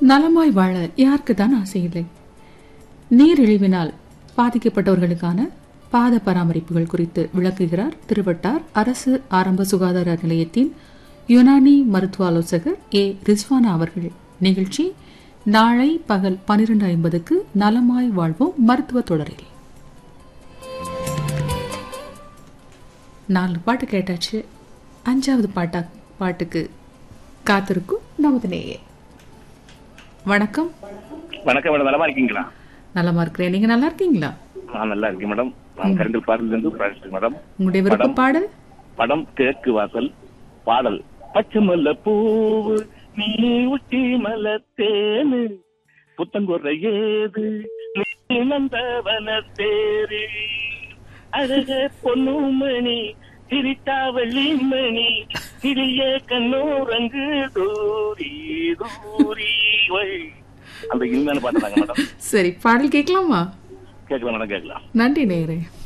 நலமாய் வாழ யாருக்கு தான் ஆசை இல்லை நீரிழிவினால் பாதிக்கப்பட்டவர்களுக்கான பாத பராமரிப்புகள் குறித்து விளக்குகிறார் திருவட்டார் அரசு ஆரம்ப சுகாதார நிலையத்தின் யுனானி மருத்துவ ஆலோசகர் ஏ ரிஸ்வானா அவர்கள் நிகழ்ச்சி நாளை பகல் பனிரெண்டு ஐம்பதுக்கு நலமாய் வாழ்வோம் மருத்துவ தொடரில் நாலு பாட்டு கேட்டாச்சு அஞ்சாவது பாட்டா பாட்டுக்கு காத்திருக்கும் நமது நேயே வணக்கம் வணக்கம் மேடம் நலமா இருக்கீங்களா நலமா இருக்கிறேன் நீங்க நல்லா இருக்கீங்களா நான் நல்லா இருக்கேன் மேடம் நான் கருங்கல் பாடல இருந்து பேசுறேன் மேடம் உங்களுடைய விருப்ப படம். பாடல் படம் கிழக்கு வாசல் பாடல் பச்சை மல்ல பூவு நீ உச்சி மலத்தேனு புத்தங்குற ஏது நீ நந்தவன தேரு அழக பொன்னுமணி சிரித்தா வெள்ளிமணி சிறிய கண்ணூரங்கு தூரி தூரி வை அந்த இனிமையான பாட்டு தாங்க மேடம் சரி பாடல் கேட்கலாமா கேட்கலாம் மேடம் கேட்கலாம் நன்றி நேரே